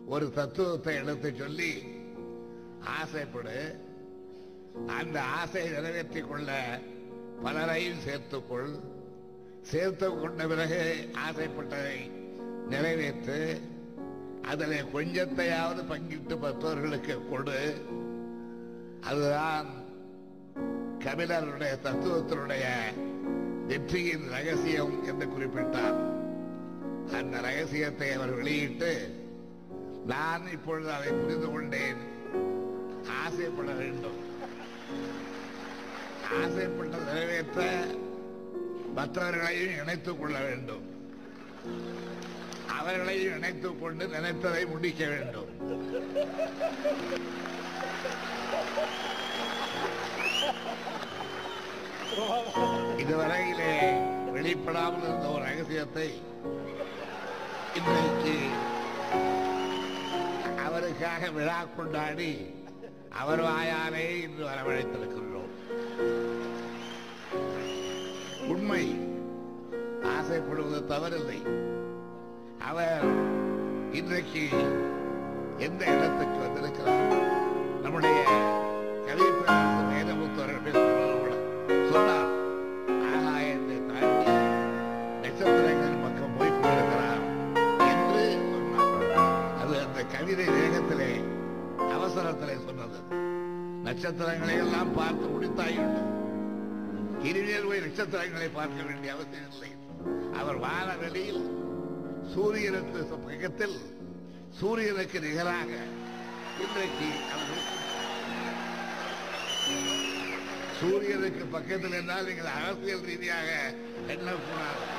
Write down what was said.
ஒரு தத்துவத்தை எடுத்து சொல்லி ஆசைப்படு அந்த ஆசையை நிறைவேற்றிக் கொள்ள பலரையும் சேர்த்துக்கொள் சேர்த்து கொண்ட பிறகு ஆசைப்பட்டதை நிறைவேற்று அதில் கொஞ்சத்தையாவது பங்கிட்டு மற்றவர்களுக்கு கொடு அதுதான் கபிலருடைய தத்துவத்தினுடைய வெற்றியின் ரகசியம் என்று குறிப்பிட்டார் அந்த ரகசியத்தை அவர் வெளியிட்டு நான் இப்பொழுது அதை புரிந்து கொண்டேன் ஆசைப்பட வேண்டும் ஆசைப்பட்ட நிறைவேற்ற மற்றவர்களையும் இணைத்துக் கொள்ள வேண்டும் அவர்களையும் இணைத்துக் கொண்டு நினைத்ததை முடிக்க வேண்டும் இதுவரையிலே வெளிப்படாமல் இருந்த ஒரு ரகசியத்தை இன்றைக்கு அவருக்காக விழா கொண்டாடி அவர் வாயாலே இன்று வரவழைத்திருக்கின்றோம் உண்மை ஆசைப்படுவது தவறில்லை அவர் இன்றைக்கு எந்த இடத்துக்கு வந்திருக்கிறார் நம்முடைய கவிப்பேரரசு வேதமுத்தவர்கள் பேசுவது கூட சொன்னார் ஆகாயத்தை தாண்டி நட்சத்திரங்களின் பக்கம் போய் கொண்டிருக்கிறார் என்று சொன்னார் அது அந்த கவிதை வேகத்திலே அவசரத்திலே சொன்னது நட்சத்திரங்களை எல்லாம் பார்த்து முடித்தாயிடும் இனிமேல் போய் நட்சத்திரங்களை பார்க்க வேண்டிய அவசியம் இல்லை அவர் வானவெளியில் சூரியனுக்கு பக்கத்தில் சூரியனுக்கு நிகராக இன்றைக்கு அவர் சூரியனுக்கு பக்கத்தில் என்றால் நீங்கள் அரசியல் ரீதியாக எண்ணக்கூடாது